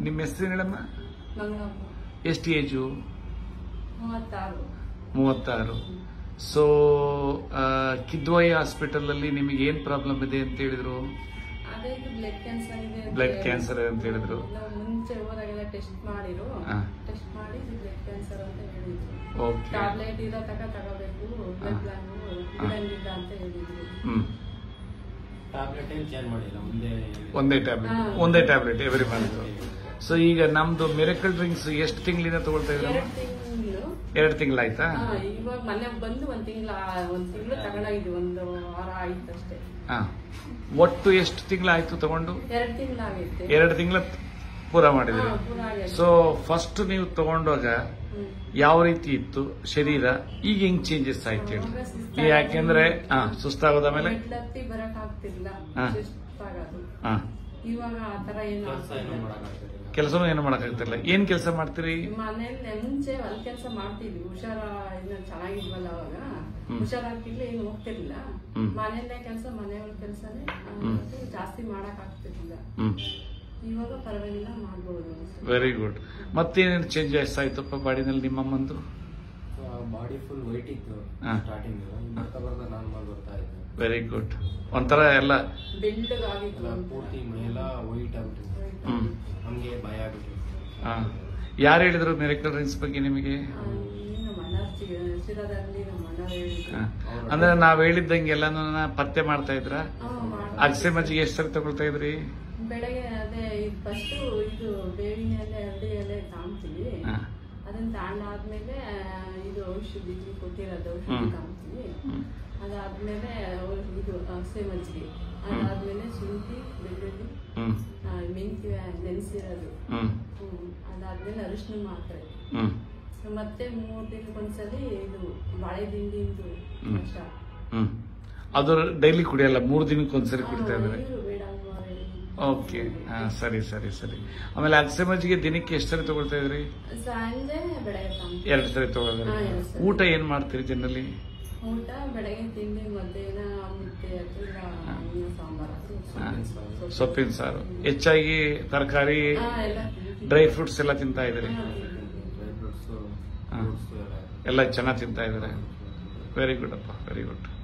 ನಿಮ್ಮ ಹೆಸರು ಹೇಳಮ್ಮ ಮಂಗಮ್ಮ ಎಷ್ಟು ಏಜು ಮೂವತ್ತಾರು ಮೂವತ್ತಾರು ಸೊ ಕಿದ್ವಾಯಿ ಹಾಸ್ಪಿಟಲ್ ಅಲ್ಲಿ ನಿಮಗೆ ಏನ್ ಪ್ರಾಬ್ಲಮ್ ಇದೆ ಅಂತ ಹೇಳಿದ್ರು ಅದೇ ಇದು ಬ್ಲಡ್ ಕ್ಯಾನ್ಸರ್ ಇದೆ ಅಂತ ಬ್ಲಡ್ ಹೇಳಿ- ಕ್ಯಾನ್ಸರ್ ಅಂತ ಹೇಳಿದ್ರು ನಾವು ಮುಂಚೆ ಹೋದಾಗೆಲ್ಲ ಟೆಸ್ಟ್ ಮಾಡಿರು ಹಾ. ಟೆಸ್ಟ್ ಮಾಡಿ ಬ್ಲಡ್ ಕ್ಯಾನ್ಸರ್ ಅಂತ ಹೇಳಿದ್ರು ಓಕೆ ಟ್ಯಾಬ್ಲೆಟ್ ಇರೋ ತಕ ತಗೋಬೇಕು ಬ್ಲಡ್ ಹಾ. ಪ್ಲಾನ್ ಹಾ. ಬಿಡಂಗಿಲ್ಲ ಅಂತ ಹೇಳಿದ್ರು ಹ್ಮ್ ಟ್ಯಾಬ್ಲೆಟ್ ಏನು ಚೇಂಜ್ ಮಾಡಿಲ್ಲ ಮುಂದೆ ಒಂದೇ ಟ್ಯಾಬ್ಲೆಟ್ ಹಾ. ಒಂದೇ ಟ್ಯಾಬ್ಲೆಟ್ ಎವ್ರಿ ಮಂತ್ ಸೊ ಈಗ ನಮ್ದು ಮೆರಕಲ್ ಡ್ರಿಂಕ್ಸ್ ಎಷ್ಟು ತಿಂಗಳಿಂದ ತಗೊಳ್ತಾ ಇದ್ರು ಎರಡು ತಿಂಗಳು ಎರಡು ತಿಂಗಳಾಯ್ತಾ ಇವಾಗ ಮೊನ್ನೆ ಬಂದು ಒಂದ್ ತಿಂಗಳ ಒಂದ್ ತಿಂಗಳು ತಗೊಂಡೋಗಿದ್ವಿ ಒಂದು ವಾರ ಆಯ್ತು ಅಷ್ಟೇ ಹಾ ಒಟ್ಟು ಎಷ್ಟು ತಿಂಗಳಾಯ್ತು ತಗೊಂಡು ಎರಡು ತಿಂಗಳಾಗೈತೆ ಎರಡು ತಿಂಗಳ ಪೂರ ಮಾಡಿದ್ರಿ ಹಾ, ಪೂರ ಆಗೈತೆ. ಸೊ ಫಸ್ಟ್ ನೀವು ತಗೊಂಡಾಗ ಹ್ಮ್. ಯಾವ ರೀತಿ ಇತ್ತು ಶರೀರ ಈಗ ಹೆಂಗ್ ಚೇಂಜಸ್ ಆಯ್ತು ಹೇಳಿ ಅವಾಗ ಸುಸ್ತಾಗೋದು. ಈ ಯಾಕೆಂದ್ರೆ ಹಾ ಸುಸ್ತಾಗೋದ ಮೇಲೆ ಮೆಟ್ಲತ್ತಿ ಬರಕ್ ಆಗ್ತಿರ್ಲಿಲ್ಲ ಹಾ. ಸುಸ್ತಾಗೋದು ಹಾ ಇವಾಗ ಆತರ ಏನು ಕೆಲಸ ಏನೂ ಆಗ್ತಿಲ್ಲ ಮಾಡೋಕ್ಕಾಗ್ತಿಲ್ಲ ಕೆಲಸನೂ ಏನು ಮಾಡಕ್ಕಾಗ್ತಿಲ್ಲ ಏನ್ ಕೆಲಸ ಮಾಡ್ತೀರಿ ಮನೇಲಿ ಮುಂಚೆ ಹೊಲ ಕೆಲಸ ಮಾಡ್ತಿದ್ವಿ ಹುಷಾರ ಇನ್ನ ಚೆನ್ನಾಗಿದ್ವಲ್ಲ ಅವಾಗ ಹ್ಮ್. ಹುಷಾರಾಗ್ತಿರ್ಲಿ ಏನು ಹೋಗ್ತಿರ್ಲಿಲ್ಲ ಹ್ಮ್. ಮನೆಯಲ್ಲೇ ಕೆಲಸ ಮನೆಯವ್ರ ಕೆಲಸನೇ ಹ್ಮ್. ಜಾಸ್ತಿ ಮಾಡಕ್ ಆಗ್ತಿರ್ಲಿಲ್ಲ ಹ್ಮ್ ಇವಾಗ ಪರವಾಗಿಲ್ಲ ಮಾಡ್ಬೋದು ವೆರಿ ಗುಡ್ ಮತ್ತೇನೇನು ಚೇಂಜಸ್ ಆಯ್ತಪ್ಪ ಬಾಡಿನಲ್ಲಿ ನಿಮ್ಮಮ್ಮಂದು ಬಾಡಿ ಫುಲ್ ವೈಟ್ ಇತ್ತು ಹಾ. ಸ್ಟಾರ್ಟಿಂಗ್ ಬರ್ತಾ ಬರ್ತಾ ನಾರ್ಮಲ್ ಬರ್ತಾ ಇತ್ತು ವೆರಿ ಗುಡ್ ಒಂಥರ ಎಲ್ಲ ಬಿಲ್ಡ್ ಆಗಿತ್ತು ಎಲ್ಲ ಪೂರ್ತಿ ಮೈಯೆಲ್ಲ ವೈಟ್ ಆಗ್ಬಿಟ್ಟು ಹ್ಮ್ ನಮಗೆ ಭಯ ಆಗ್ಬಿಟ್ಟು ಹಾ ಯಾರು ಹೇಳಿದ್ರು ಮೆರಿಕಲ್ ಡ್ರಿಂಕ್ಸ್ ಬಗ್ಗೆ ನಿಮಗೆ ಆ, ಈ ನಮ್ಮ ಅಣ್ಣ ಚಿ- ಶಿರಾದಲ್ಲಿ ನಮ್ಮ ಅಣ್ಣ ಹೇಳಿದ್ರು ಹಾ. ಅಂದ್ರೆ ನಾವ್ ಹೇಳಿದ್ದಂಗೆ ಎಲ್ಲಾನು ಪತ್ತೆ ಮಾಡ್ತಾ ಇದ್ರ ಹಾ, ಮಾಡ್ಬೋದು. ಅಗಸೆ ಮಜ್ಜಿಗೆ ಎಷ್ಟು ಸರಿ ತಗೊಳ್ತಾ ಇದ್ರಿ ಬೆಳಗ್ಗೆ ಅದೇ ಫಸ್ಟ್ ಇದು ಬೇವಿನ ಎಲೆ ಹಳದಿ ಎಲೆ ತಾಂಬ್ತೀವಿ ಹಾ. ಅದನ್ನ ತಾಂಡಾದ್ಮೇಲೆ ಇದು ಔಷಧಿ ಕೊಟ್ಟಿರೋದು ಔಷಧಿ ಹ್ಮ್. ತಾಂಬ್ತೀವಿ ಹ್ಮ್. ಅದಾದ್ಮೇಲೆ ಔ- ಇದು ಅಗಸೆ ಮಜ್ಜಿಗೆ ಅದಾದ್ಮೇಲೆ ಶುಂಠಿ ಬೆಳ್ಳುಳ್ಳಿ ಹ್ಮ್ ಆ, ಮೆಂತ್ಯ ನೆನೆಸಿರೋದು ಹ್ಮ್ ಹ್ಮ್ ಅದಾದ್ಮೇಲೆ ಅರಿಶಿನ ಮಾತ್ರೆ ಹ್ಮ್ ಮತ್ತೆ ಮೂರ್ ದಿನಕ್ಕೊಂದ್ಸಲಿ ಇದು ಬಾಳೆ ದಿಂಡಿಂದು ಹ್ಮ್. ಕಷ ಹ್ಮ್ ಅದು ಡೈಲಿ ಕುಡಿಯಲ್ಲ ಮೂರು ದಿನಕ್ಕೆ ಒಂದ್ಸರಿ ಕುಡಿತಾ ಇದ್ರೆ ನೀರು ಬೇಡ ಮಾರೆ. ಓಕೆ ಹಾ ಸರಿ ಸರಿ ಸರಿ ಆಮೇಲೆ ಅಗಸೆ ಮಜ್ಜಿಗೆ ದಿನಕ್ಕೆ ಎಷ್ಟು ಸರಿ ತಗೊಳ್ತಾ ಇದ್ರಿ ಸಂಜೆ ಬೆಳಗ್ಗೆ ತಾಂಬ್ತೀವಿ. ಎರಡು ಸರಿ ತಗೊಳ್ತಾರೆ ಹಾ, ಎರಡ್ ಸರಿ. ಊಟ ಏನ್ ಮಾಡ್ತೀರಿ ಜನರಲಿ ಊಟ ಬೆಳಗ್ಗೆ ತಿಂಡಿ ಮಧ್ಯಾಹ್ನ ಮುದ್ದೆ ಅಥವಾ ಅನ್ನ ಸಾಂಬಾರು ಹಾ. ಸೊಪ್ಪಿನ ಸಾರು ಹೆಚ್ಚಾಗಿ ತರಕಾರಿ ಹಾ, ಎಲ್ಲ ಡ್ರೈ ಫ್ರೂಟ್ಸ್ ಎಲ್ಲ ತಿಂತಾ ಇದ್ರಿ ಹಾ, ಡ್ರೈ ಫ್ರೂಟ್ಸು ಹಾ. ಫ್ರೂಟ್ಸು ಎಲ್ಲ ಎಲ್ಲ ಚೆನ್ನಾಗಿ ತಿಂತಾ ಇದಾರೆ ವೆರಿ ಗುಡ್ ಅಪ್ಪ ವೆರಿ ಗುಡ್